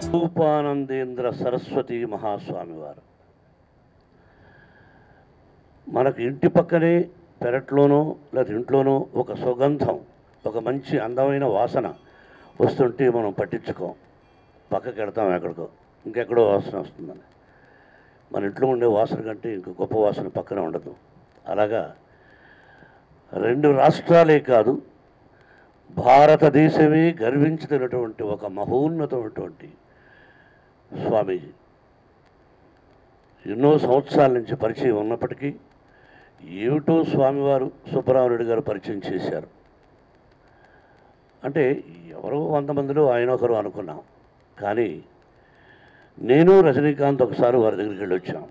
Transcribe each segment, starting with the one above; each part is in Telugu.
రూపానందేంద్ర సరస్వతి మహాస్వామి వారు మనకు ఇంటి పక్కనే పెరట్లోనో లేదా ఇంట్లోనో ఒక సుగంధం ఒక మంచి అందమైన వాసన వస్తుంటే మనం పట్టించుకోం పక్కకి వెడతాం ఎక్కడికో ఇంకెక్కడో వాసన వస్తుందని మన ఇంట్లో ఉండే వాసన కంటే ఇంకో గొప్ప వాసన పక్కన ఉండదు అలాగా రెండు రాష్ట్రాలే కాదు భారతదేశమే గర్వించుతున్నటువంటి ఒక మహోన్నతమైనటువంటి స్వామీజీ ఎన్నో సంవత్సరాల నుంచి పరిచయం ఉన్నప్పటికీ ఏమిటో స్వామివారు సుబ్బరామరెడ్డి గారు పరిచయం చేశారు అంటే ఎవరో వంద మందిలో ఆయన ఒకరు అనుకున్నాం కానీ నేను రజనీకాంత్ ఒకసారి వారి దగ్గరికి వెళ్ళి వచ్చాం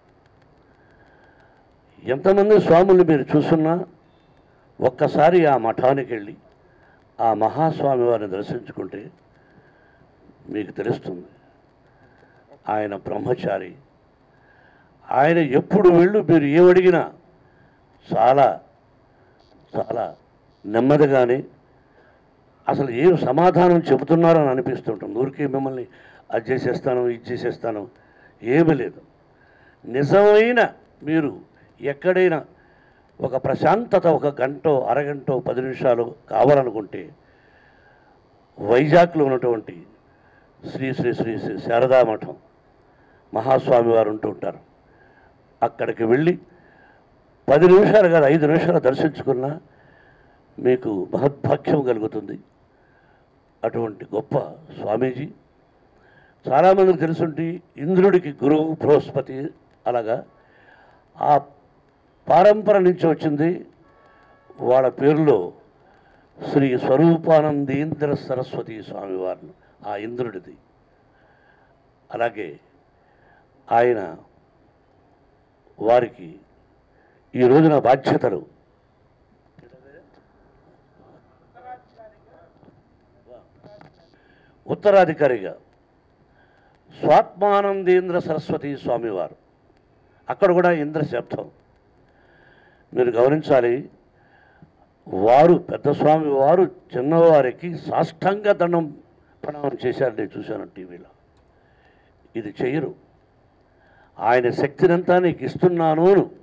ఎంతమంది స్వాములు మీరు చూస్తున్నా ఒక్కసారి ఆ మఠానికి వెళ్ళి ఆ మహాస్వామి వారిని దర్శించుకుంటే మీకు తెలుస్తుంది ఆయన బ్రహ్మచారి ఆయన ఎప్పుడు వెళ్ళు మీరు ఏమడిగినా చాలా చాలా నెమ్మదిగానే అసలు ఏం సమాధానం చెబుతున్నారని అనిపిస్తుంటుంది ఊరికే మిమ్మల్ని అది చేసేస్తాను ఇది చేసేస్తాను ఏమీ లేదు నిజమైన మీరు ఎక్కడైనా ఒక ప్రశాంతత ఒక గంటో అరగంటో పది నిమిషాలు కావాలనుకుంటే వైజాగ్లో ఉన్నటువంటి శ్రీ శ్రీ శ్రీ శ్రీ శారదా మఠం మహాస్వామి వారు ఉంటూ ఉంటారు అక్కడికి వెళ్ళి పది నిమిషాలు కాదు ఐదు నిమిషాలు దర్శించుకున్నా మీకు మహద్భాగ్యం కలుగుతుంది అటువంటి గొప్ప స్వామీజీ చాలామందికి తెలుసుంటే ఇంద్రుడికి గురువు బృహస్పతి అలాగా ఆ పారంపర నుంచి వచ్చింది వాళ్ళ పేరులో శ్రీ స్వరూపానందేంద్ర సరస్వతి స్వామివారిని ఆ ఇంద్రుడిది అలాగే ఆయన వారికి ఈ రోజున బాధ్యతలు ఉత్తరాధికారిగా స్వాత్మానందేంద్ర సరస్వతి స్వామివారు అక్కడ కూడా ఇంద్ర శబ్దం మీరు గమనించాలి వారు పెద్ద స్వామి వారు చిన్నవారికి సాష్టాంగ దండం ప్రణామం చేశారు నేను చూశాను టీవీలో ఇది చెయ్యరు ఆయన శక్తినంతా నీకు ఇస్తున్నాను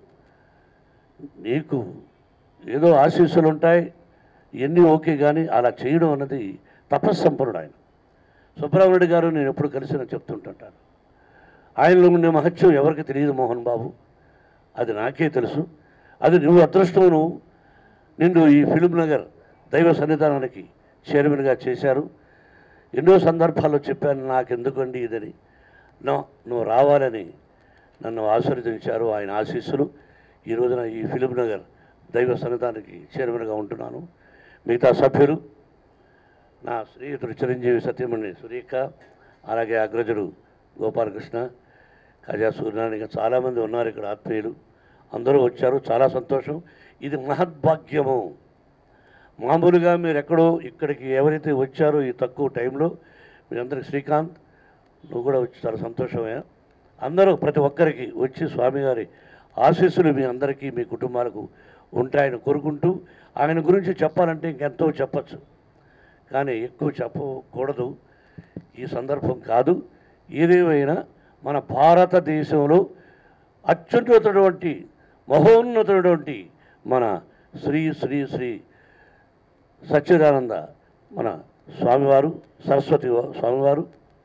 నీకు ఏదో ఆశీస్సులు ఉంటాయి ఎన్ని ఓకే కానీ అలా చేయడం అన్నది తపస్సంపన్నుడు ఆయన సుబ్రహ్మణ్యుడు గారు నేను ఎప్పుడు కలిసిన చెప్తుంటుంటాను ఆయనలో ఉండే మహత్యం ఎవరికి తెలియదు మోహన్ బాబు అది నాకే తెలుసు అది నువ్వు అదృష్టం నువ్వు నిన్ను ఈ ఫిలిం నగర్ దైవ సన్నిధానానికి చైర్మన్గా చేశారు ఎన్నో సందర్భాల్లో చెప్పాను నాకెందుకండి ఇదని నో నువ్వు రావాలని నన్ను ఆశీర్వదించారు ఆయన ఆశీస్సులు ఈ రోజున ఈ ఫిలిం నగర్ దైవ సన్నిధానానికి చైర్మన్గా ఉంటున్నాను మిగతా సభ్యులు నా స్నేహితుడు చిరంజీవి సత్యమణి సురేఖ అలాగే అగ్రజుడు గోపాలకృష్ణ ఖజా సూర్యనారాయణ ఇంకా చాలామంది ఉన్నారు ఇక్కడ ఆత్మీయులు అందరూ వచ్చారు చాలా సంతోషం ఇది మహద్భాగ్యము మామూలుగా మీరు ఎక్కడో ఇక్కడికి ఎవరైతే వచ్చారో ఈ తక్కువ టైంలో మీరందరికి శ్రీకాంత్ నువ్వు కూడా వచ్చి చాలా సంతోషమే అందరూ ప్రతి ఒక్కరికి వచ్చి స్వామిగారి ఆశీస్సులు మీ అందరికీ మీ కుటుంబాలకు ఉంటాయని కోరుకుంటూ ఆయన గురించి చెప్పాలంటే ఇంకెంతో చెప్పచ్చు కానీ ఎక్కువ చెప్పకూడదు ఈ సందర్భం కాదు ఏదేమైనా మన భారతదేశంలో అత్యున్నతటువంటి మహోన్నతమైనటువంటి మన శ్రీ శ్రీ శ్రీ సచ్చిదానంద మన స్వామివారు సరస్వతి వా- స్వామివారు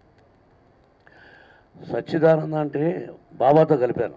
సచ్చిదానంద అంటే బాబాతో కలిపాను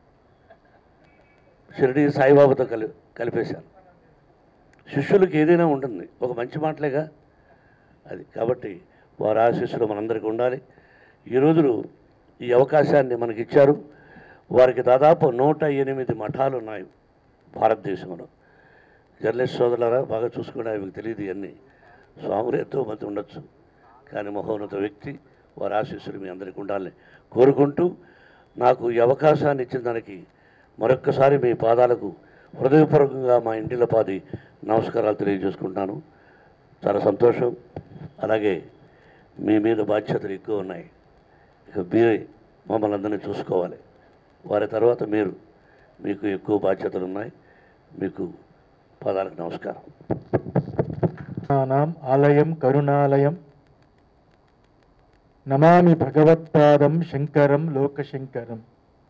షిరిడి సాయిబాబాతో కలి కలిపేశాను శిష్యులకు ఏదైనా ఉంటుంది ఒక మంచి మాటలేగా అది కాబట్టి వారి ఆశీస్సులు మనందరికీ ఉండాలి ఈ రోజులు ఈ అవకాశాన్ని మనకి ఇచ్చారు వారికి దాదాపు నూట ఎనిమిది మఠాలు ఉన్నాయి భారతదేశంలో జర్నలిస్ట్ సోదరులారా బాగా చూసుకునే మీకు తెలియదు ఇవన్నీ స్వాములు ఎంతో మంది ఉండొచ్చు కానీ మహోన్నత వ్యక్తి వారి ఆశీస్సులు మీ అందరికీ ఉండాలని కోరుకుంటూ నాకు ఈ అవకాశాన్ని ఇచ్చిన దానికి మరొక్కసారి మీ పాదాలకు హృదయపూర్వకంగా మా ఇంటిలో పాది నమస్కారాలు తెలియజేసుకుంటాను చాలా సంతోషం అలాగే మీ మీద బాధ్యతలు ఎక్కువ ఉన్నాయి ఇక మీరే మమ్మల్ని అందరినీ చూసుకోవాలి వారి తర్వాత మీరు మీకు ఎక్కువ బాధ్యతలు ఉన్నాయి మీకు పదాలకు నమస్కారం నాం ఆలయం కరుణాలయం నమామి భగవత్పాదం శంకరం లోకశంకరం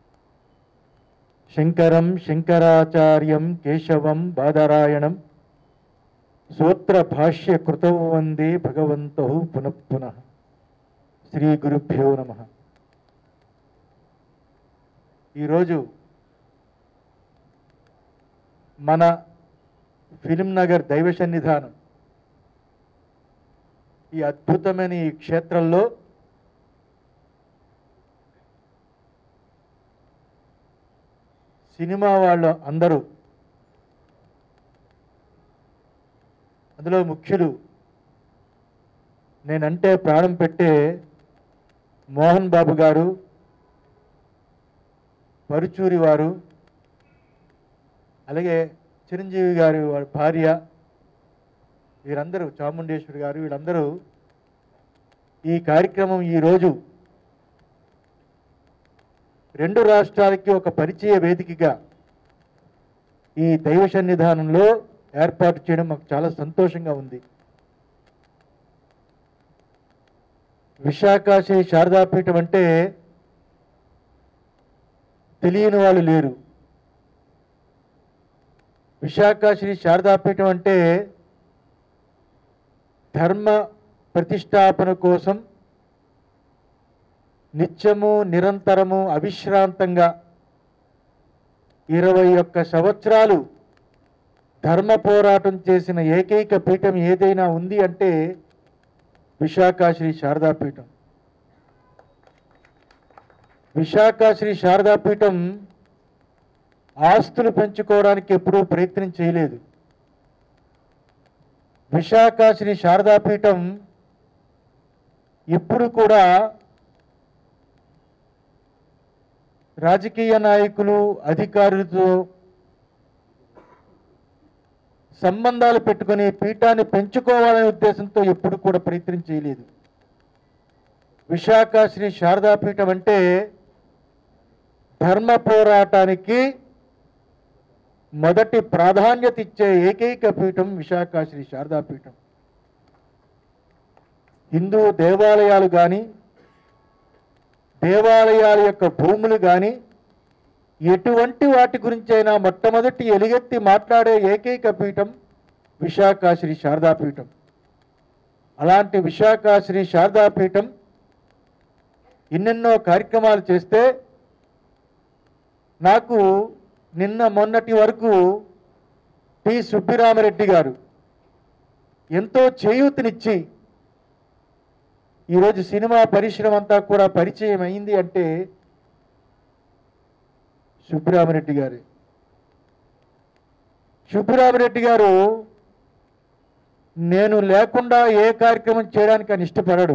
శంకరం శంకరాచార్యం కేశవం బాదరాయణం సూత్ర భాష్య కృతౌ వందే భగవంతౌ పునః పునః శ్రీ గురుభ్యో నమ ఈరోజు మన ఫిలిం నగర్ దైవ సన్నిధానం ఈ అద్భుతమైన ఈ క్షేత్రంలో సినిమా వాళ్ళు అందరూ అందులో ముఖ్యులు నేనంటే ప్రాణం పెట్టే మోహన్ బాబు గారు పరుచూరి వారు అలాగే చిరంజీవి గారి వారి భార్య వీరందరూ చాముండేశ్వరి గారు వీళ్ళందరూ ఈ కార్యక్రమం ఈరోజు రెండు రాష్ట్రాలకి ఒక పరిచయ వేదికగా ఈ దైవ సన్నిధానంలో ఏర్పాటు చేయడం మాకు చాలా సంతోషంగా ఉంది విశాఖ శ్రీ శారదాపీఠం అంటే తెలియని వాళ్ళు లేరు విశాఖ శ్రీ శారదాపీఠం అంటే ధర్మ ప్రతిష్టాపన కోసం నిత్యము నిరంతరము అవిశ్రాంతంగా ఇరవై ఒక్క సంవత్సరాలు ధర్మ పోరాటం చేసిన ఏకైక పీఠం ఏదైనా ఉంది అంటే విశాఖ శ్రీ శారదాపీఠం విశాఖ శ్రీ శారదాపీఠం ఆస్తులు పెంచుకోవడానికి ఎప్పుడూ ప్రయత్నం చేయలేదు విశాఖ శ్రీ శారదాపీఠం ఎప్పుడు కూడా రాజకీయ నాయకులు అధికారులతో సంబంధాలు పెట్టుకొని పీఠాన్ని పెంచుకోవాలనే ఉద్దేశంతో ఎప్పుడు కూడా ప్రయత్నం చేయలేదు విశాఖ శ్రీ శారదాపీఠం అంటే ధర్మ పోరాటానికి మొదటి ప్రాధాన్యత ఇచ్చే ఏకైక పీఠం విశాఖ శ్రీ శారదాపీఠం హిందూ దేవాలయాలు కానీ దేవాలయాల యొక్క భూములు కానీ ఎటువంటి వాటి గురించైనా మొట్టమొదటి ఎలుగెత్తి మాట్లాడే ఏకైక పీఠం విశాఖ శ్రీ శారదాపీఠం అలాంటి విశాఖ శ్రీ శారదాపీఠం ఎన్నెన్నో కార్యక్రమాలు చేస్తే నాకు నిన్న మొన్నటి వరకు టి సుబ్బిరామరెడ్డి గారు ఎంతో చేయూతనిచ్చి ఈరోజు సినిమా పరిశ్రమ అంతా కూడా పరిచయం అయింది అంటే సుబ్బిరామరెడ్డి గారు సుబ్బిరామరెడ్డి గారు నేను లేకుండా ఏ కార్యక్రమం చేయడానికి ఆయన ఇష్టపడడు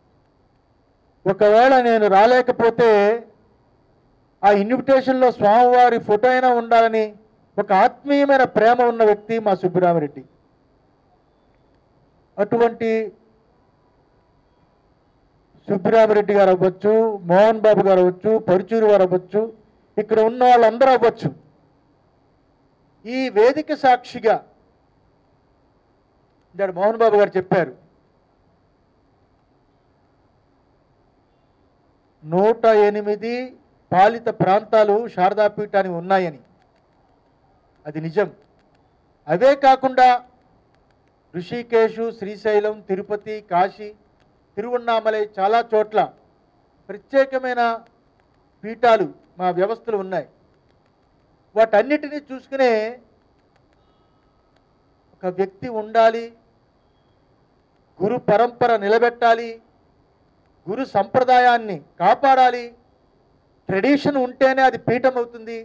ఒకవేళ నేను రాలేకపోతే ఆ ఇన్విటేషన్లో స్వామివారి ఫోటో అయినా ఉండాలని ఒక ఆత్మీయమైన ప్రేమ ఉన్న వ్యక్తి మా సుబ్బిరామరెడ్డి అటువంటి సుబ్బిరామరెడ్డి గారు అవ్వచ్చు మోహన్ బాబు గారు అవ్వచ్చు పరుచూరు వారు అవ్వచ్చు ఇక్కడ ఉన్న వాళ్ళందరూ అవ్వచ్చు ఈ వేదిక సాక్షిగా ఇందాడు మోహన్ బాబు గారు చెప్పారు నూట ఎనిమిది పాలిత ప్రాంతాలు శారదాపీఠానికి ఉన్నాయని అది నిజం అవే కాకుండా ఋషికేశు శ్రీశైలం తిరుపతి కాశీ తిరువన్నామలై చాలా చోట్ల ప్రత్యేకమైన పీఠాలు మా వ్యవస్థలు ఉన్నాయి వాటన్నిటినీ చూసుకునే ఒక వ్యక్తి ఉండాలి గురు పరంపర నిలబెట్టాలి గురు సంప్రదాయాన్ని కాపాడాలి ట్రెడిషన్ ఉంటేనే అది పీఠం అవుతుంది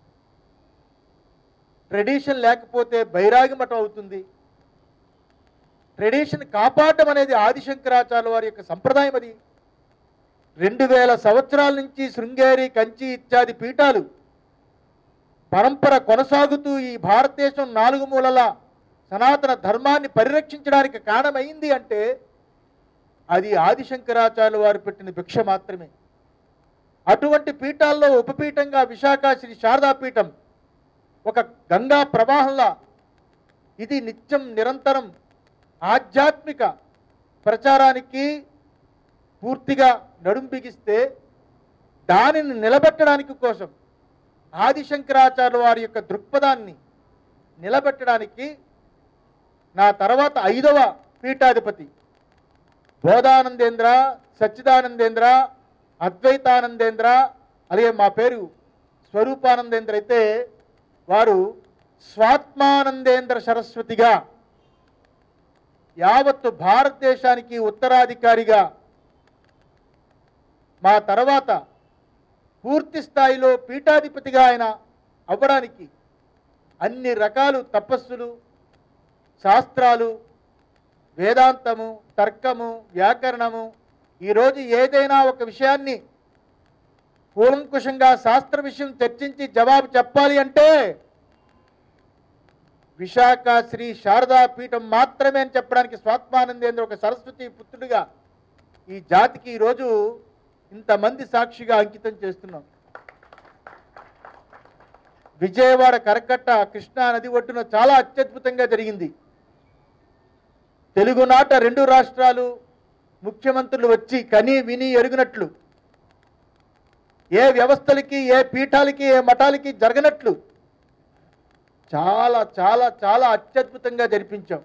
ట్రెడిషన్ లేకపోతే బైరాగి మఠం అవుతుంది ట్రెడిషన్ కాపాడడం అనేది ఆదిశంకరాచార్య వారి యొక్క సంప్రదాయం అది రెండు వేల సంవత్సరాల నుంచి శృంగేరి కంచి ఇత్యాది పీఠాలు పరంపర కొనసాగుతూ ఈ భారతదేశం నాలుగు మూలల సనాతన ధర్మాన్ని పరిరక్షించడానికి కారణమైంది అంటే అది ఆదిశంకరాచార్య వారు పెట్టిన భిక్ష మాత్రమే అటువంటి పీఠాల్లో ఉపపీఠంగా విశాఖ శ్రీ శారదా పీఠం ఒక గంగా ప్రవాహంలా ఇది నిత్యం నిరంతరం ఆధ్యాత్మిక ప్రచారానికి పూర్తిగా నడుం బిగిస్తే దానిని నిలబెట్టడానికి కోసం ఆదిశంకరాచార్య వారి యొక్క దృక్పథాన్ని నిలబెట్టడానికి నా తర్వాత ఐదవ పీఠాధిపతి బోధానందేంద్ర సచ్చిదానందేంద్ర అద్వైతానందేంద్ర అలాగే మా పేరు స్వరూపానందేంద్ర అయితే వారు స్వాత్మానందేంద్ర సరస్వతిగా యావత్తు భారతదేశానికి ఉత్తరాధికారిగా మా తర్వాత పూర్తి స్థాయిలో పీఠాధిపతిగా ఆయన అవ్వడానికి అన్ని రకాలు తపస్సులు శాస్త్రాలు వేదాంతము తర్కము వ్యాకరణము ఈరోజు ఏదైనా ఒక విషయాన్ని కూలంకుషంగా శాస్త్ర విషయం చర్చించి జవాబు చెప్పాలి అంటే విశాఖ శ్రీ శారదా పీఠం మాత్రమే అని చెప్పడానికి స్వాత్మానందేంద్ర ఒక సరస్వతి పుత్రుడిగా ఈ జాతికి ఈరోజు ఇంతమంది సాక్షిగా అంకితం చేస్తున్నాం విజయవాడ కరకట్ట కృష్ణా నది ఒడ్డున చాలా అత్యద్భుతంగా జరిగింది తెలుగునాట రెండు రాష్ట్రాలు ముఖ్యమంత్రులు వచ్చి కని విని ఎరుగునట్లు ఏ వ్యవస్థలకి ఏ పీఠాలకి ఏ మఠాలకి జరగనట్లు చాలా చాలా చాలా అత్యద్భుతంగా జరిపించాం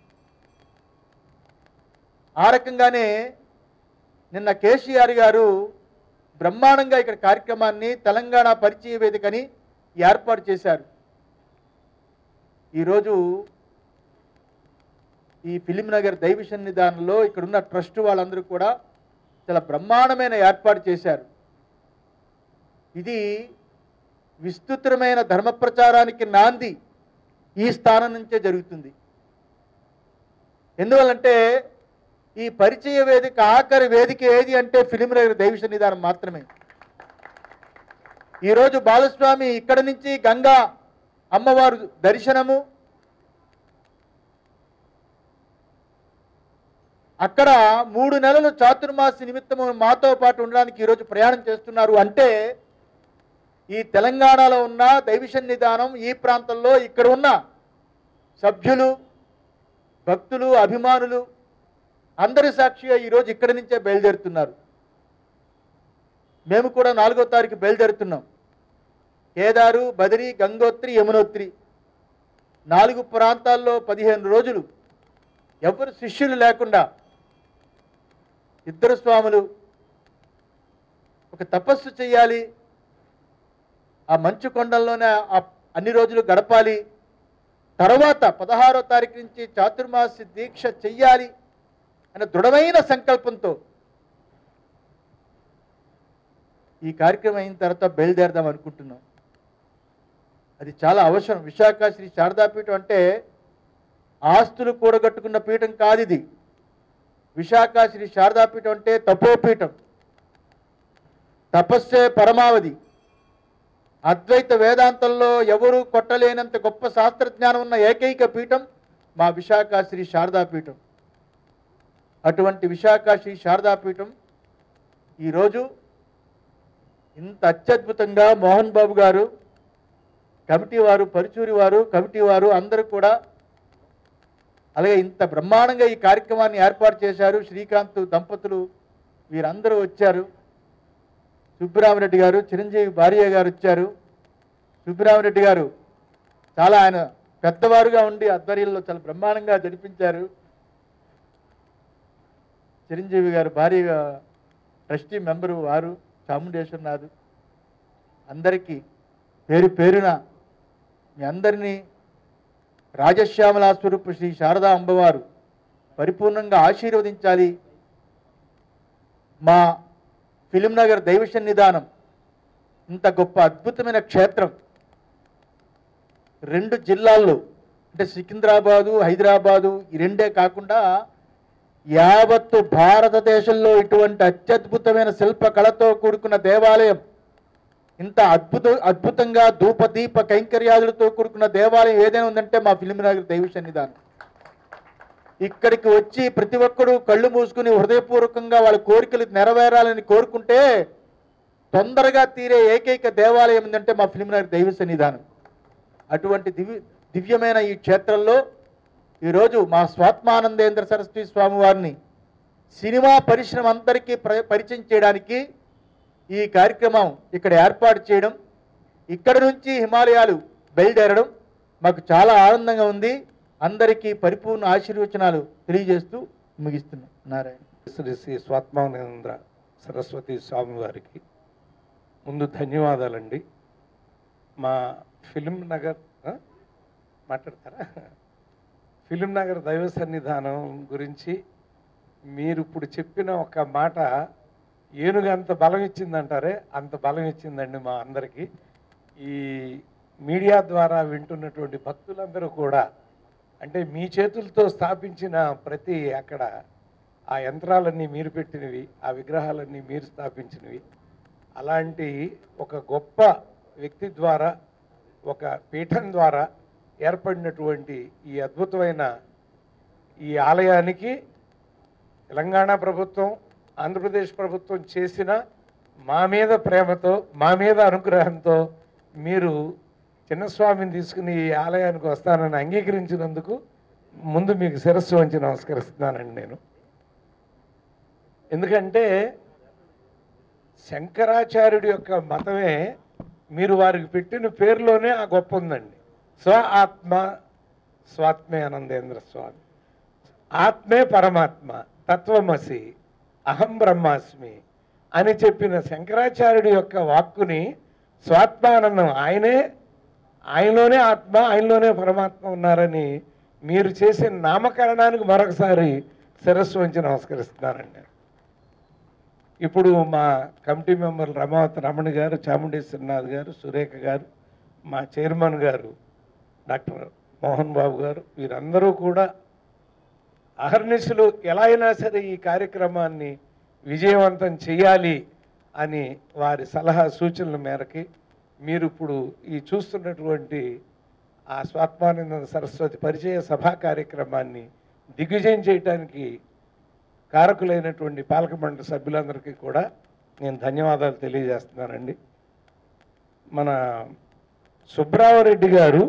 ఆ రకంగానే నిన్న కేసీఆర్ గారు బ్రహ్మాండంగా ఇక్కడ కార్యక్రమాన్ని తెలంగాణ పరిచయ వేదికని ఏర్పాటు చేశారు ఈరోజు ఈ ఫిలిం నగర్ దైవ సన్నిధానంలో ఇక్కడున్న ట్రస్ట్ వాళ్ళందరూ కూడా చాలా బ్రహ్మాండమైన ఏర్పాటు చేశారు ఇది విస్తృతమైన ధర్మ ప్రచారానికి నాంది ఈ స్థానం నుంచే జరుగుతుంది ఎందువల్లంటే ఈ పరిచయ వేదిక ఆఖరి వేదిక ఏది అంటే ఫిలిం నగర్ దైవ సన్నిధానం మాత్రమే ఈరోజు బాలస్వామి ఇక్కడ నుంచి గంగా అమ్మవారు దర్శనము అక్కడ మూడు నెలలు చాతుర్మాసి నిమిత్తము మాతో పాటు ఉండడానికి ఈరోజు ప్రయాణం చేస్తున్నారు అంటే ఈ తెలంగాణలో ఉన్న దైవ సన్నిధానం ఈ ప్రాంతంలో ఇక్కడ ఉన్న సభ్యులు భక్తులు అభిమానులు అందరి సాక్షిగా ఈరోజు ఇక్కడి నుంచే బయలుదేరుతున్నారు మేము కూడా నాలుగో తారీఖు బయలుదేరుతున్నాం కేదారు బదిరి గంగోత్రి యమునోత్రి నాలుగు ప్రాంతాల్లో పదిహేను రోజులు ఎవరు శిష్యులు లేకుండా ఇద్దరు స్వాములు ఒక తపస్సు చేయాలి ఆ మంచు కొండల్లోనే ఆ అన్ని రోజులు గడపాలి తర్వాత పదహారో తారీఖు నుంచి చాతుర్మాసి దీక్ష చెయ్యాలి అనే దృఢమైన సంకల్పంతో ఈ కార్యక్రమం అయిన తర్వాత బయలుదేరదాం అనుకుంటున్నాం అది చాలా అవసరం విశాఖ శ్రీ శారదాపీఠం అంటే ఆస్తులు కూడగట్టుకున్న పీఠం కాదు ఇది విశాఖ శ్రీ శారదాపీఠం అంటే తపోపీఠం తపస్సే పరమావధి అద్వైత వేదాంతంలో ఎవరూ కొట్టలేనంత గొప్ప శాస్త్రజ్ఞానం ఉన్న ఏకైక పీఠం మా విశాఖ శ్రీ శారదాపీఠం అటువంటి విశాఖ శ్రీ శారదాపీఠం ఈరోజు ఇంత అత్యద్భుతంగా మోహన్ బాబు గారు కమిటీ వారు పరుచూరి వారు కమిటీ వారు అందరూ కూడా అలాగే ఇంత బ్రహ్మాండంగా ఈ కార్యక్రమాన్ని ఏర్పాటు చేశారు శ్రీకాంత్ దంపతులు వీరందరూ వచ్చారు సుబ్బరామరెడ్డి గారు చిరంజీవి భార్య గారు వచ్చారు సుబ్బరామరెడ్డి గారు చాలా ఆయన పెద్దవారుగా ఉండి ఆధ్వర్యంలో చాలా బ్రహ్మాండంగా జరిపించారు చిరంజీవి గారు భార్యగా ట్రస్టీ మెంబరు వారు చాముండేశ్వరనాథ్ అందరికీ పేరు పేరున మీ అందరినీ రాజశ్యామలా స్వరూపు శ్రీ శారదా అంబవారు పరిపూర్ణంగా ఆశీర్వదించాలి మా ఫిలిం నగర్ దైవ సన్నిధానం ఇంత గొప్ప అద్భుతమైన క్షేత్రం రెండు జిల్లాల్లో అంటే సికింద్రాబాదు హైదరాబాదు ఈ రెండే కాకుండా యావత్తు భారతదేశంలో ఇటువంటి అత్యద్భుతమైన శిల్ప కళతో కూడుకున్న దేవాలయం ఇంత అద్భుత అద్భుతంగా ధూపదీప కైంకర్యాదులతో కూడుకున్న దేవాలయం ఏదైనా ఉందంటే మా ఫిలిం నగర్ దైవ సన్నిధానం ఇక్కడికి వచ్చి ప్రతి ఒక్కరూ కళ్ళు మూసుకుని హృదయపూర్వకంగా వాళ్ళ కోరికలు నెరవేరాలని కోరుకుంటే తొందరగా తీరే ఏకైక దేవాలయం ఏంటంటే మా ఫిలిం నగర్ దైవ సన్నిధానం అటువంటి దివ్య దివ్యమైన ఈ క్షేత్రంలో ఈరోజు మా స్వాత్మానందేంద్ర సరస్వతి స్వామి వారిని సినిమా పరిశ్రమ అందరికీ ప్ర- పరిచయం చేయడానికి ఈ కార్యక్రమం ఇక్కడ ఏర్పాటు చేయడం ఇక్కడ నుంచి హిమాలయాలు బయలుదేరడం మాకు చాలా ఆనందంగా ఉంది అందరికీ పరిపూర్ణ ఆశీర్వచనాలు తెలియజేస్తూ ముగిస్తున్నాం నారాయణ శ్రీ శ్రీ స్వాత్మానంద సరస్వతి స్వామి వారికి ముందు ధన్యవాదాలండి మా ఫిలిం నగర్ ఆ? మాట్లాడతారా ఫిలిం నగర్ దైవ సన్నిధానం గురించి మీరు ఇప్పుడు చెప్పిన ఒక మాట ఏనుగు అంత బలం ఇచ్చిందంటారే అంత బలం ఇచ్చిందండి మా అందరికీ ఈ మీడియా ద్వారా వింటున్నటువంటి భక్తులందరూ కూడా అంటే మీ చేతులతో స్థాపించిన ప్రతి అక్కడ ఆ యంత్రాలన్నీ మీరు పెట్టినవి ఆ విగ్రహాలన్నీ మీరు స్థాపించినవి అలాంటి ఒక గొప్ప వ్యక్తి ద్వారా ఒక పీఠం ద్వారా ఏర్పడినటువంటి ఈ అద్భుతమైన ఈ ఆలయానికి తెలంగాణ ప్రభుత్వం ఆంధ్రప్రదేశ్ ప్రభుత్వం చేసిన మా మీద ప్రేమతో మా మీద అనుగ్రహంతో మీరు చిన్నస్వామిని తీసుకుని ఈ ఆలయానికి వస్తానని అంగీకరించినందుకు ముందు మీకు శిరస్సు వంచి నమస్కరిస్తున్నానండి నేను ఎందుకంటే శంకరాచార్యుడి యొక్క మతమే మీరు వారికి పెట్టిన పేరులోనే ఆ గొప్ప ఉందండి స్వ ఆత్మ స్వాత్మే ఆనందేంద్ర స్వామి ఆత్మే పరమాత్మ తత్వమసి అహం బ్రహ్మాస్మి అని చెప్పిన శంకరాచార్యుడి యొక్క వాక్కుని స్వాత్మానందం ఆయనే ఆయనలోనే ఆత్మ ఆయనలోనే పరమాత్మ ఉన్నారని మీరు చేసిన నామకరణానికి మరొకసారి శిరస్సు వంచి నమస్కరిస్తున్నానండి నేను. ఇప్పుడు మా కమిటీ మెంబర్లు రమావతి రమణ గారు చాముండేశ్వరనాథ్ గారు సురేఖ గారు మా చైర్మన్ గారు డాక్టర్ మోహన్ బాబు గారు వీరందరూ కూడా అహర్నిశలు ఎలా అయినా సరే ఈ కార్యక్రమాన్ని విజయవంతం చేయాలి అని వారి సలహా సూచనల మేరకి మీరు ఇప్పుడు ఈ చూస్తున్నటువంటి ఆ స్వాత్మానంద సరస్వతి పరిచయ సభా కార్యక్రమాన్ని దిగ్విజయం చేయటానికి కారకులైనటువంటి పాలక మండలి సభ్యులందరికీ కూడా నేను ధన్యవాదాలు తెలియజేస్తున్నానండి మన సుబ్రావరెడ్డి గారు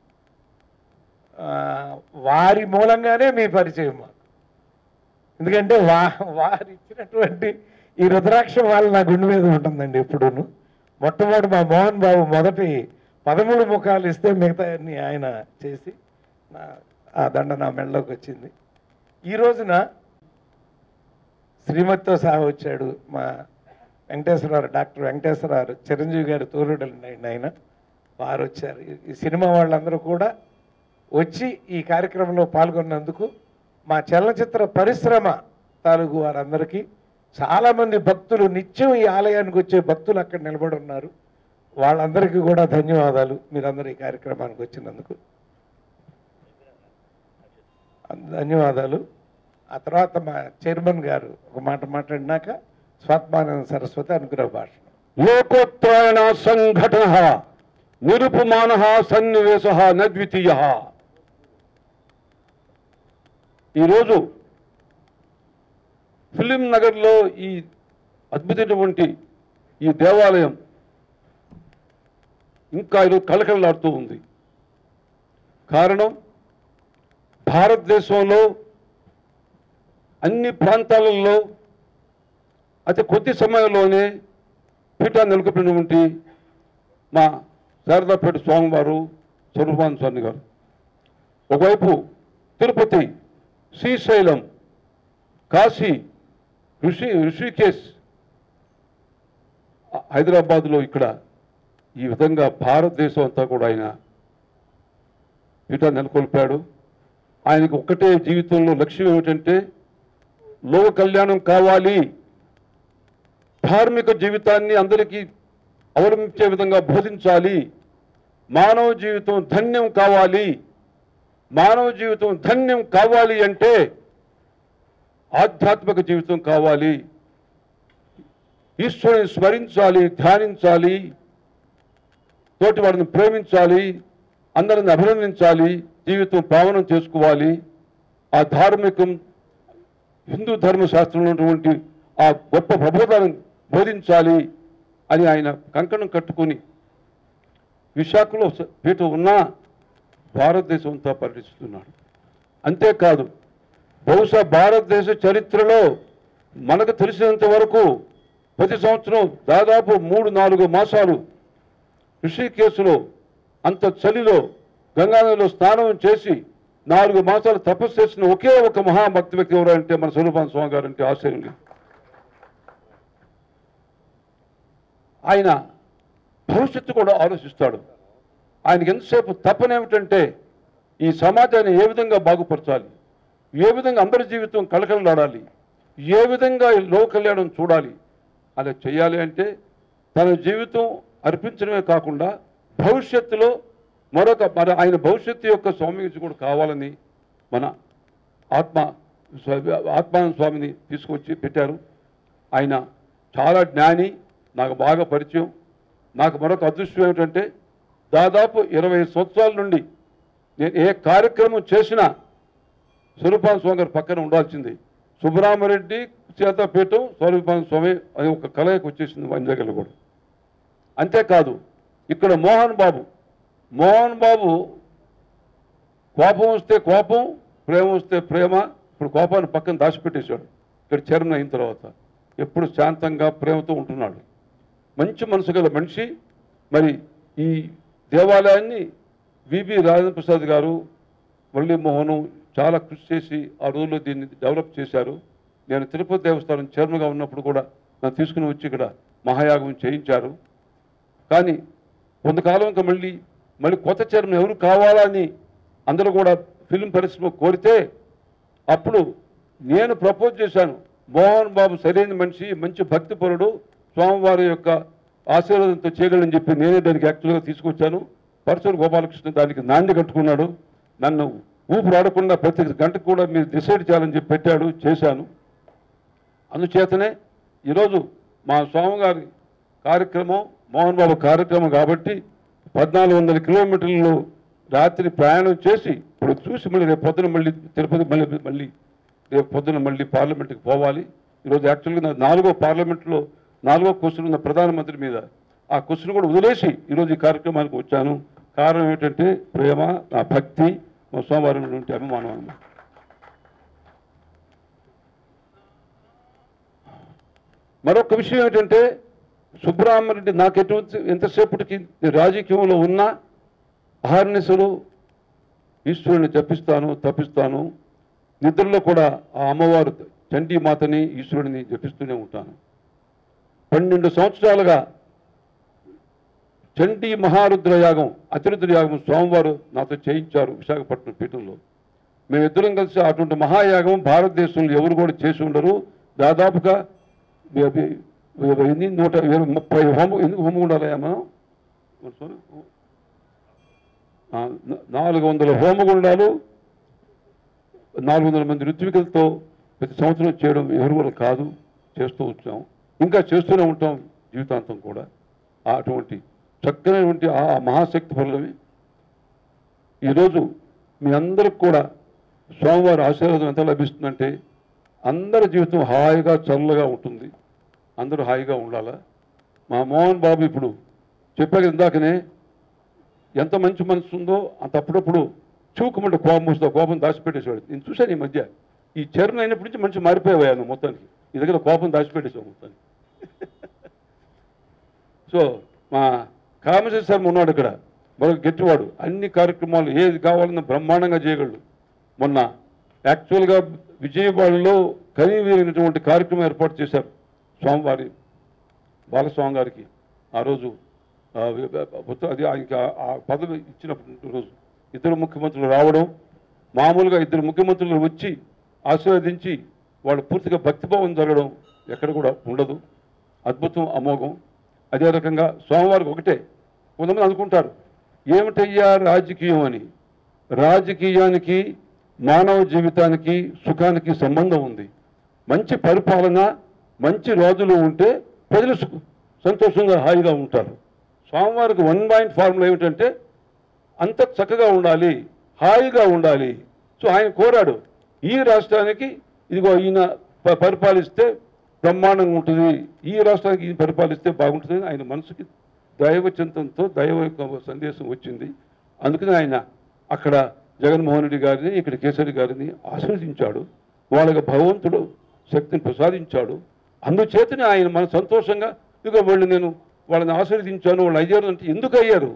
ఆ, వారి మూలంగానే మీ పరిచయం మాకు ఎందుకంటే వా వారు ఇచ్చినటువంటి ఈ రుద్రాక్ష వాళ్ళు నా గుండె మీద ఉంటుందండి ఎప్పుడూను మొట్టమొదటి మా మోహన్ బాబు మొదటి పదమూడు ముఖాలు ఇస్తే మిగతా అన్ని ఆయన చేసి నా ఆ దండ నా మెడలోకి వచ్చింది ఈ రోజున శ్రీమతితో సహా వచ్చాడు మా వెంకటేశ్వరరావు డాక్టర్ వెంకటేశ్వరరావు చిరంజీవి గారి తోరుడలు ఆయన వారు వచ్చారు ఈ- ఈ సినిమా వాళ్ళందరూ కూడా వచ్చి ఈ కార్యక్రమంలో పాల్గొన్నందుకు మా చలనచిత్ర పరిశ్రమ తాలూకు వారందరికీ చాలామంది భక్తులు నిత్యం ఈ ఆలయానికి వచ్చే భక్తులు అక్కడ నిలబడి ఉన్నారు వాళ్ళందరికీ కూడా ధన్యవాదాలు మీరందరూ ఈ కార్యక్రమానికి వచ్చినందుకు ధన్యవాదాలు ఆ తర్వాత మా చైర్మన్ గారు ఒక మాట మాట్లాడినాక స్వాత్మానంద సరస్వతి అనుగ్రహ భాషణం లోకోత్తరాయణ సంఘటన నిరుపమాన సన్నివేశ నద్వితీయ ఈరోజు ఫిలిం నగర్లో ఈ అద్భుతమైనటువంటి ఈ దేవాలయం ఇంకా ఈరోజు కళకళలాడుతూ ఉంది కారణం భారతదేశంలో అన్ని ప్రాంతాలలో అతి కొద్ది సమయంలోనే పీఠాన్ని నెలకొల్పినటువంటి మా శారదాపేట స్వామివారు స్వరూపాన్ స్వామి గారు ఒకవైపు తిరుపతి శ్రీశైలం కాశీ ఋషి ఋషికేశ్ హైదరాబాద్లో ఇక్కడ ఈ విధంగా భారతదేశం అంతా కూడా ఆయన పీఠాన్ని నెలకొల్పాడు ఆయనకు ఒక్కటే జీవితంలో లక్ష్యం ఏమిటంటే లోక కళ్యాణం కావాలి ధార్మిక జీవితాన్ని అందరికీ అవలంబించే విధంగా బోధించాలి మానవ జీవితం ధన్యం కావాలి మానవ జీవితం ధన్యం కావాలి అంటే ఆధ్యాత్మిక జీవితం కావాలి ఈశ్వరుని స్మరించాలి ధ్యానించాలి తోటి వాడిని ప్రేమించాలి అందరిని అభినందించాలి జీవితం పావనం చేసుకోవాలి ఆ ధార్మికం హిందూ ధర్మశాస్త్రంలో ఉన్నటువంటి ఆ గొప్ప ప్రబోధాలను బోధించాలి అని ఆయన కంకణం కట్టుకొని విశాఖలో స- పీఠం ఉన్నా భారతదేశం అంతా పర్యటిస్తున్నాడు అంతేకాదు బహుశా భారతదేశ చరిత్రలో మనకు తెలిసినంత వరకు ప్రతి సంవత్సరం దాదాపు మూడు నాలుగు మాసాలు ఋషికేశులో అంత చలిలో గంగానదిలో స్నానం చేసి నాలుగు మాసాలు తపస్సు చేసిన ఒకే ఒక మహాభక్తి వ్యక్తి ఎవరంటే మన స్వరూపాన స్వామి గారు అంటే ఆశ్చర్యం లేదు ఆయన భవిష్యత్తు కూడా ఆలోచిస్తాడు ఆయనకి ఎంతసేపు తప్పనేమిటంటే ఈ సమాజాన్ని ఏ విధంగా బాగుపరచాలి ఏ విధంగా అందరి జీవితం కలకలలాడాలి ఏ విధంగా ఈ లోక కళ్యాణం చూడాలి అలా చేయాలి అంటే తన జీవితం అర్పించడమే కాకుండా భవిష్యత్తులో మరొక మన ఆయన భవిష్యత్తు యొక్క స్వామి కూడా కావాలని మన ఆత్మ స్వ- ఆత్మానంద స్వామిని తీసుకొచ్చి పెట్టారు ఆయన చాలా జ్ఞాని నాకు బాగా పరిచయం నాకు మరొక అదృష్టం ఏమిటంటే దాదాపు ఇరవై సంవత్సరాల నుండి నేను ఏ కార్యక్రమం చేసినా స్వరూపాన స్వామి గారు పక్కన ఉండాల్సింది సుబ్బరామరెడ్డి చేతపీఠం స్వరూపాన స్వామి అది ఒక కలయిక వచ్చేసింది వైజాగ్లో కూడా అంతేకాదు ఇక్కడ మోహన్ బాబు మోహన్ బాబు కోపం వస్తే కోపం ప్రేమ వస్తే ప్రేమ ఇప్పుడు కోపాన్ని పక్కన దాచిపెట్టేశాడు ఇక్కడ చరణ్ అయిన తర్వాత ఎప్పుడు శాంతంగా ప్రేమతో ఉంటున్నాడు మంచి మనసు గల మనిషి మరి ఈ దేవాలయాన్ని విబి రాజేంద్ర ప్రసాద్ గారు మురళీమోహన్ చాలా కృషి చేసి ఆ రోజుల్లో దీన్ని డెవలప్ చేశారు నేను తిరుపతి దేవస్థానం చైర్మన్గా ఉన్నప్పుడు కూడా నన్ను తీసుకుని వచ్చి ఇక్కడ మహాయాగం చేయించారు కానీ కొంతకాలం ఇంకా మళ్ళీ మళ్ళీ కొత్త చైర్మన్ ఎవరు కావాలని అందరూ కూడా ఫిల్మ్ పరిశ్రమ కోరితే అప్పుడు నేను ప్రపోజ్ చేశాను మోహన్ బాబు సరైన మనిషి మంచి భక్తిపరుడు స్వామివారి యొక్క ఆశీర్వాదంతో చేయగలని చెప్పి నేనే దానికి యాక్చువల్గా తీసుకొచ్చాను పరశురు గోపాలకృష్ణ దానికి నాంది కట్టుకున్నాడు నన్ను ఊపిరి ఆడకుండా ప్రతి గంటకు కూడా మీరు డిసైడ్ చేయాలని చెప్పి పెట్టాడు చేశాను అందుచేతనే ఈరోజు మా స్వామిగారి కార్యక్రమం మోహన్ బాబు కార్యక్రమం కాబట్టి పద్నాలుగు వందల కిలోమీటర్లు రాత్రి ప్రయాణం చేసి ఇప్పుడు చూసి మళ్ళీ రేపు పొద్దున మళ్ళీ తిరుపతి మళ్ళీ మళ్ళీ రేపు పొద్దున మళ్ళీ పార్లమెంట్కి పోవాలి ఈరోజు యాక్చువల్గా నా నాలుగో పార్లమెంట్లో నాలుగో క్వశ్చన్ ఉన్న ప్రధానమంత్రి మీద ఆ క్వశ్చన్ కూడా వదిలేసి ఈరోజు ఈ కార్యక్రమానికి వచ్చాను కారణం ఏంటంటే ప్రేమ నా భక్తి మా స్వామివారి నుండి అభిమానం అన్నమాట మరొక విషయం ఏంటంటే సుబ్రహ్మరెడ్డి నాకు ఎటువంటి ఎంతసేపటికి నేను రాజకీయంలో ఉన్నా అహర్నిశలు ఈశ్వరుని జపిస్తాను తప్పిస్తాను నిద్రలో కూడా ఆ అమ్మవారు చండీ మాతని ఈశ్వరుడిని జపిస్తూనే ఉంటాను పన్నెండు సంవత్సరాలుగా చండీ మహారుద్ర యాగం అతిరుద్ర యాగం స్వామివారు నాతో చేయించారు విశాఖపట్నం పీఠంలో మేమిద్దరం కలిసి అటువంటి మహాయాగం భారతదేశంలో ఎవరు కూడా చేసి ఉండరు దాదాపుగా వే- వే- వే- ఎన్ని నూట ఇరవై ముప్పై హోమం ఎందుకు హోమం ఉండాలయ్యా మనం మన సోను? ఆ, నా- నాలుగు వందల హోమగుండాలు నాలుగు వందల మంది ఋత్వికులతో ప్రతి సంవత్సరం చేయడం ఎవరు కూడా కాదు చేస్తూ వచ్చాం ఇంకా చేస్తూనే ఉంటాం జీవితాంతం కూడా ఆ అటువంటి చక్కనటువంటి ఆ మహాశక్తి పనులవి ఈరోజు మీ అందరికి కూడా స్వామివారి ఆశీర్వాదం ఎంత లభిస్తుందంటే అందరి జీవితం హాయిగా చల్లగా ఉంటుంది అందరూ హాయిగా ఉండాలా మా మోహన్ బాబు ఇప్పుడు చెప్పాక ఇందాకనే ఎంత మంచి మనసు ఉందో అంత అప్పుడప్పుడు చూకమంటే కోపం వస్తుంది ఆ కోపం దాచిపెట్టేసేవాడు నేను చూశాను ఈ మధ్య ఈ చరణ్ అయినప్పటి నుంచి మంచి మారిపోయాను మొత్తానికి ఈ దగ్గర కోపం దాచిపెట్టేసావు మొత్తానికి సో మా కామేశ్వర శర్మ ఉన్నాడు ఇక్కడ మరొక గట్టివాడు అన్ని కార్యక్రమాలు ఏది కావాలన్నా బ్రహ్మాండంగా చేయగలడు మొన్న యాక్చువల్గా విజయవాడలో కనీవీరినటువంటి కార్యక్రమం ఏర్పాటు చేశారు స్వామివారి బాలస్వామి గారికి ఆ రోజు ఆ, వి- ఉత్త- అది ఆయనకి ఆ- ఆ పదవి ఇచ్చినప్పుడు రోజు ఇద్దరు ముఖ్యమంత్రులు రావడం మామూలుగా ఇద్దరు ముఖ్యమంత్రులు వచ్చి ఆశీర్వదించి వాళ్ళు పూర్తిగా భక్తిభావం జరగడం ఎక్కడ కూడా ఉండదు అద్భుతం అమోఘం అదే రకంగా స్వామివారికి ఒకటే కొంతమంది అనుకుంటారు ఏమిటయ్యా రాజకీయం అని రాజకీయానికి మానవ జీవితానికి సుఖానికి సంబంధం ఉంది మంచి పరిపాలన మంచి రోజులు ఉంటే ప్రజలు సు- సంతోషంగా హాయిగా ఉంటారు స్వామివారికి వన్ పాయింట్ ఫార్ములా ఏమిటంటే అంత చక్కగా ఉండాలి హాయిగా ఉండాలి సో ఆయన కోరాడు ఈ రాష్ట్రానికి ఇదిగో ఈయన ప- పరిపాలిస్తే బ్రహ్మాండంగా ఉంటుంది ఈ రాష్ట్రానికి ఈయన పరిపాలిస్తే బాగుంటుంది ఆయన మనసుకి దైవ చింతనతో దైవ యొక్క సందేశం వచ్చింది అందుకని ఆయన అక్కడ జగన్మోహన్ రెడ్డి గారిని ఇక్కడ కేసరి గారిని ఆశీర్వదించాడు వాళ్ళకి భగవంతుడు శక్తిని ప్రసాదించాడు అందుచేతనే ఆయన మన సంతోషంగా ఇదిగో వాళ్ళు నేను వాళ్ళని ఆశీర్వదించాను వాళ్ళు అయ్యారు అంటే ఎందుకు అయ్యారు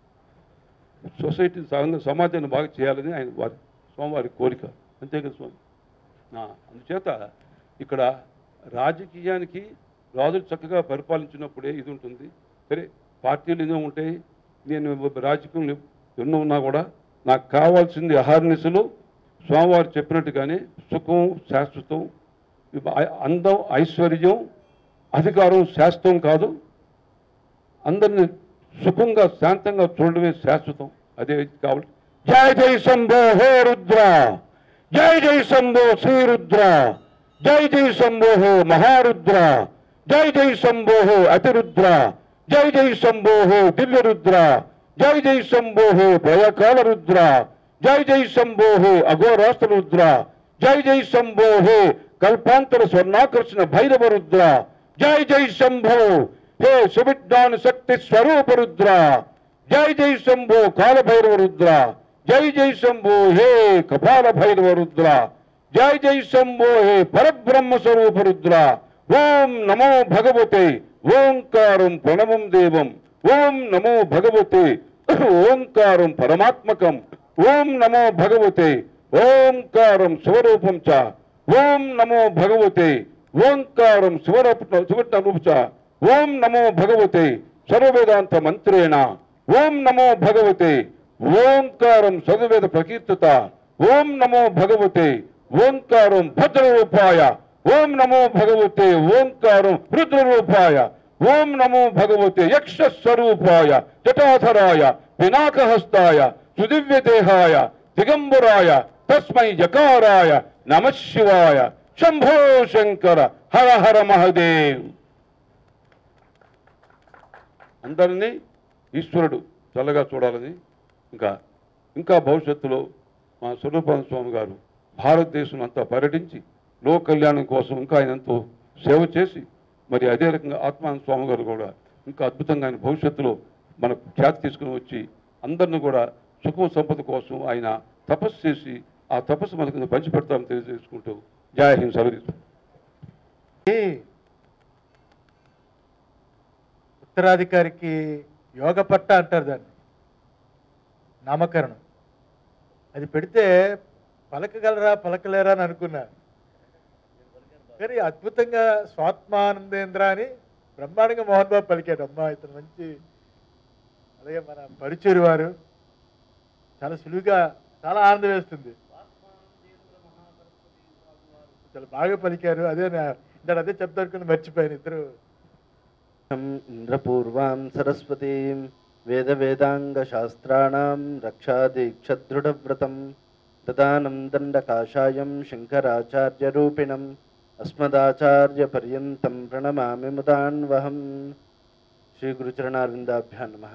సొసైటీ సంఘ సమాజాన్ని బాగా చేయాలని ఆయన వారి స్వామివారి కోరిక అంతే కదా స్వామి ఆ, అందుచేత ఇక్కడ రాజకీయానికి రాజులు చక్కగా పరిపాలించినప్పుడే ఇది ఉంటుంది సరే పార్టీలు ఎన్నో ఉంటాయి నేను రాజకీయం ఎన్నో ఉన్నా కూడా నాకు కావాల్సింది అహర్నిశలు స్వామివారు చెప్పినట్టుగానే సుఖం శాశ్వతం ఇవి ఐ- అందం ఐశ్వర్యం అధికారం శాశ్వతం కాదు అందరిని సుఖంగా శాంతంగా చూడడమే శాశ్వతం అదే కావాలి జై జై శంభో హో రుద్ర జై జై శంభో శ్రీరుద్ర జై జై శంభో హో మహారుద్ర జై జై శంభో హో అతిరుద్ర జై జై శంభో హో దివ్యరుద్ర జై జై శంభో హో భయకాల రుద్ర జై జై శంభో హో అఘోరాస్త్ర రుద్ర జై జై శంభో హే కల్పాంతర స్వర్ణాకర్షణ భైరవ రుద్ర జై జై శంభో హే సువిజ్ఞాన శక్తి స్వరూప రుద్ర జై జై శంభో కాల భైరవ రుద్ర జై జై శంభో హే కపాల భైరవ రుద్ర జై జై శంభో హే పరబ్రహ్మ స్వరూప రుద్ర ఓం నమో భగవతే ఓంకారం ప్రణవం దేవం ఓం నమో భగవతే ఓంకారం పరమాత్మకం ఓం నమో భగవతే ఓంకారం శివరూపం చ ఓం నమో భగవతే ఓంకారం శివరూప శివట రూప చ ఓం నమో భగవతే సర్వవేదాంత మంత్రేణ ఓం నమో భగవతే ఓంకారం సర్వవేద ప్రకీర్తిత ఓం నమో భగవతే ఓంకారం భద్రరూపాయ ఓం నమో భగవతే ఓంకారం రుద్రరూపాయ ఓం నమో భగవతే యక్ష స్వరూపాయ జటాధరాయ పినాకహస్తాయ సుదివ్య దేహాయ దిగంబరాయ తస్మై జకారాయ నమ శివాయ శంభో శంకర హర హర మహదేవ్ అందరినీ ఈశ్వరుడు చల్లగా చూడాలని ఇంకా ఇంకా భవిష్యత్తులో మా స్వరూపానంద స్వామి గారు భారతదేశం అంతా పర్యటించి లోక కళ్యాణం కోసం ఇంకా ఆయన ఎంతో సేవ చేసి మరి అదే రకంగా ఆత్మానంద స్వామి గారు కూడా ఇంకా అద్భుతంగా ఆయన భవిష్యత్తులో మనకు ఖ్యాతి తీసుకుని వచ్చి అందరిని కూడా సుఖం సంపద కోసం ఆయన తపస్సు చేసి ఆ తపస్సు మనకు పంచిపెడతామని తెలియజేసుకుంటూ జయ హింద్ సర్వీస్ ఈ ఉత్తరాధికారికి యోగ పట్ట అంటారు దాన్ని నామకరణం అది పెడితే పలకగలరా పలకలేరా అని అనుకున్నా కానీ అద్భుతంగా స్వాత్మానందేంద్ర అని బ్రహ్మాండంగా మోహన్ బాబు పలికాడు అమ్మా ఇతను మంచి అలాగే మన పరుచూరి వారు చాలా సులువుగా చాలా ఆనందం వేస్తుంది చాలా బాగా పలికారు అదే నా- ఇందాక అదే చెప్తాను మర్చిపోయాను ఇద్దరు ఇంద్రపూర్వాం సరస్వతీం వేద వేదాంగశాస్త్రాణం రక్షాదీక్షదృఢవ్రతం దదానం దండకాషాయం శంకరాచార్యరూపిణం అస్మదాచార్యపర్యంతం ప్రణమామి ముదాన్వహం శ్రీ గురుచరణారవిందాభ్యా నమ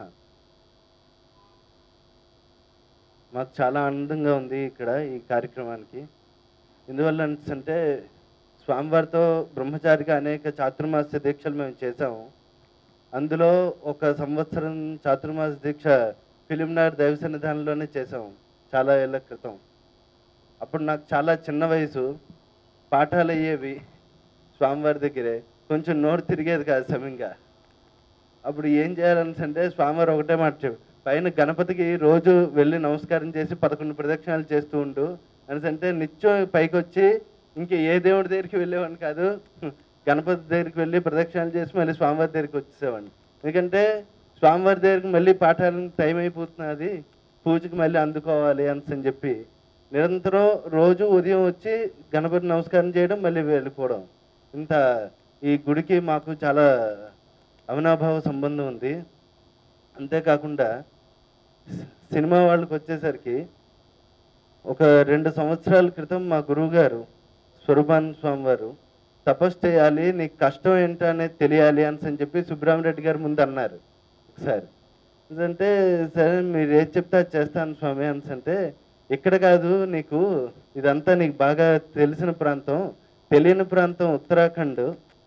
మాకు చాలా ఆనందంగా ఉంది ఇక్కడ ఈ కార్యక్రమానికి ఎందువల్ల అంటే స్వామివారితో బ్రహ్మచారిగా అనేక చాతుర్మాస్య దీక్షలు మేము చేసాము అందులో ఒక సంవత్సరం చాతుర్మాస దీక్ష ఫిలింనగర్ దైవ సన్నిధానంలోనే చేసాము చాలా ఏళ్ళ క్రితం అప్పుడు నాకు చాలా చిన్న వయసు పాఠాలు అయ్యేవి స్వామివారి దగ్గరే కొంచెం నోరు తిరిగేది కాదు సమయంగా అప్పుడు ఏం చేయాలని అంటే స్వామివారు ఒకటే మాట చెప్పు పైన గణపతికి రోజు వెళ్ళి నమస్కారం చేసి పదకొండు ప్రదక్షిణాలు చేస్తూ ఉండు అనేసి అంటే నిత్యం పైకి వచ్చి ఇంక ఏ దేవుడి దగ్గరికి వెళ్ళేవాడిని కాదు గణపతి దగ్గరికి వెళ్ళి ప్రదక్షిణాలు చేసి మళ్ళీ స్వామివారి దగ్గరికి వచ్చేసేవాడిని ఎందుకంటే స్వామివారి దగ్గరికి మళ్ళీ పాఠాలకు టైం అయిపోతున్నది పూజకి మళ్ళీ అందుకోవాలి అని చెప్పి నిరంతరం రోజు ఉదయం వచ్చి గణపతి నమస్కారం చేయడం మళ్ళీ వెళ్ళిపోవడం ఇంత ఈ గుడికి మాకు చాలా అవినాభావ సంబంధం ఉంది అంతేకాకుండా సినిమా వాళ్ళకి వచ్చేసరికి ఒక రెండు సంవత్సరాల క్రితం మా గురువు గారు స్వరూపానంద స్వామి వారు తపస్సు చేయాలి నీకు కష్టం ఏంటో అనేది తెలియాలి అని చెప్పి సుబ్రహ్మరెడ్డి గారు ముందు అన్నారు ఒకసారి అంటే సరే మీరు ఏది చెప్తే అది చేస్తాను స్వామి అని అంటే ఇక్కడ కాదు నీకు ఇదంతా నీకు బాగా తెలిసిన ప్రాంతం తెలియని ప్రాంతం ఉత్తరాఖండ్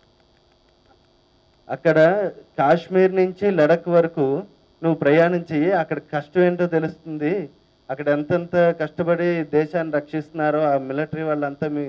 అక్కడ కాశ్మీర్ నుంచి లడక్ వరకు నువ్వు ప్రయాణం చెయ్యి అక్కడ కష్టం ఏంటో తెలుస్తుంది అక్కడ ఎంతెంత కష్టపడి దేశాన్ని రక్షిస్తున్నారో ఆ మిలిటరీ వాళ్ళంతా మీ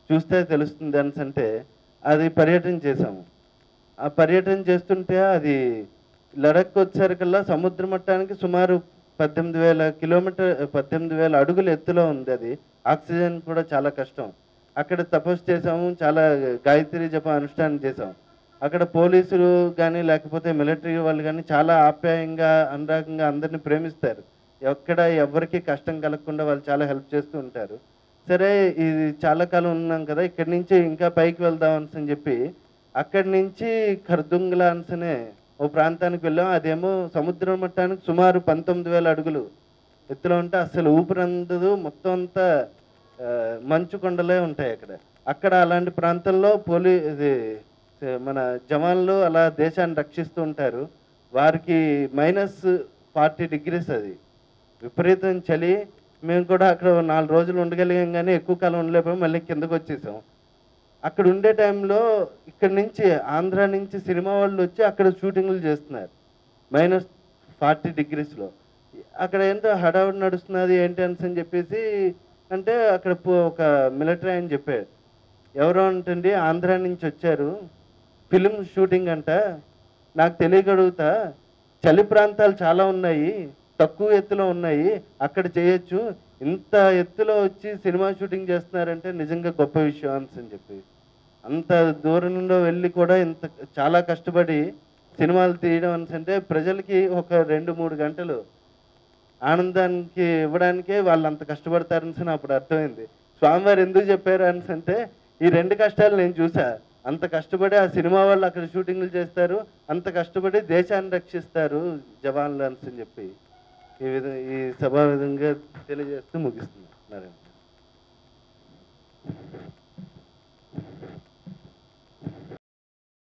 చూస్తే తెలుస్తుంది అనేసి అంటే అది పర్యటన చేసాము ఆ పర్యటన చేస్తుంటే అది లడక్ వచ్చేసరికల్లా సముద్ర మట్టానికి సుమారు పద్దెనిమిది వేల కిలోమీటర్ పద్దెనిమిది వేల అడుగుల ఎత్తులో ఉంది అది ఆక్సిజన్ కూడా చాలా కష్టం అక్కడ తపస్సు చేసాము చాలా గాయత్రి జప అనుష్ఠానం చేసాం అక్కడ పోలీసులు కానీ లేకపోతే మిలిటరీ వాళ్ళు కానీ చాలా ఆప్యాయంగా అనురాగంగా అందరిని ప్రేమిస్తారు ఎక్కడ ఎవరికి కష్టం కలగకుండా వాళ్ళు చాలా హెల్ప్ చేస్తూ ఉంటారు సరే ఇది చాలా కాలం ఉన్నాం కదా ఇక్కడి నుంచి ఇంకా పైకి వెళ్దాం అని చెప్పి అక్కడి నుంచి ఖర్దుంగ్లా అనే ఓ ప్రాంతానికి వెళ్ళాం అదేమో సముద్ర మట్టానికి సుమారు పంతొమ్మిది వేల అడుగులు ఎత్తులో ఉంటే అసలు ఊపిరందదు మొత్తం అంతా ఆ, మంచు కొండలే ఉంటాయి అక్కడ అక్కడ అలాంటి ప్రాంతంలో పోలీ ఇది ఏ, మన జవాన్లు అలా దేశాన్ని రక్షిస్తూ ఉంటారు వారికి మైనస్ ఫార్టీ డిగ్రీస్ అది విపరీతం చలి మేము కూడా అక్కడ ఓ నాలుగు రోజులు ఉండగలిగాం కానీ ఎక్కువ కాలం ఉండలేకపోయి మళ్ళీ కిందకు వచ్చేసాం అక్కడ ఉండే టైంలో ఇక్కడ నుంచి ఆంధ్ర నుంచి సినిమా వాళ్ళు వచ్చి అక్కడ షూటింగ్లు చేస్తున్నారు మైనస్ ఫార్టీ డిగ్రీస్లో అక్కడ ఏంటో హడావుడి నడుస్తున్నది ఏంటి అని చెప్పేసి అంటే అక్కడ పో- ఒక మిలిటరీ అని చెప్పాడు ఎవరో అంటండి ఆంధ్ర నుంచి వచ్చారు ఫిలిం షూటింగ్ అంట నాకు తెలియగలుగుతా చలి ప్రాంతాలు చాలా ఉన్నాయి తక్కువ ఎత్తులో ఉన్నాయి అక్కడ చేయొచ్చు ఇంత ఎత్తులో వచ్చి సినిమా షూటింగ్ చేస్తున్నారంటే నిజంగా గొప్ప విషయం అని చెప్పి అంత దూరం నుండి వెళ్ళి కూడా ఇంత చాలా కష్టపడి సినిమాలు తీయడం అనేసి అంటే ప్రజలకి ఒక రెండు మూడు గంటలు ఆనందానికి ఇవ్వడానికే వాళ్ళు అంత కష్టపడతారని నాకు అప్పుడు అర్థమైంది స్వామివారు ఎందుకు చెప్పారు అనేసి అంటే ఈ రెండు కష్టాలు నేను చూసా అంత కష్టపడి ఆ సినిమా వాళ్ళు అక్కడ షూటింగ్లు చేస్తారు అంత కష్టపడి దేశాన్ని రక్షిస్తారు జవాన్లు అని చెప్పి ఈ విధంగా ఈ సభా విధంగా తెలియజేస్తూ ముగిస్తున్నాను నరేంద్ర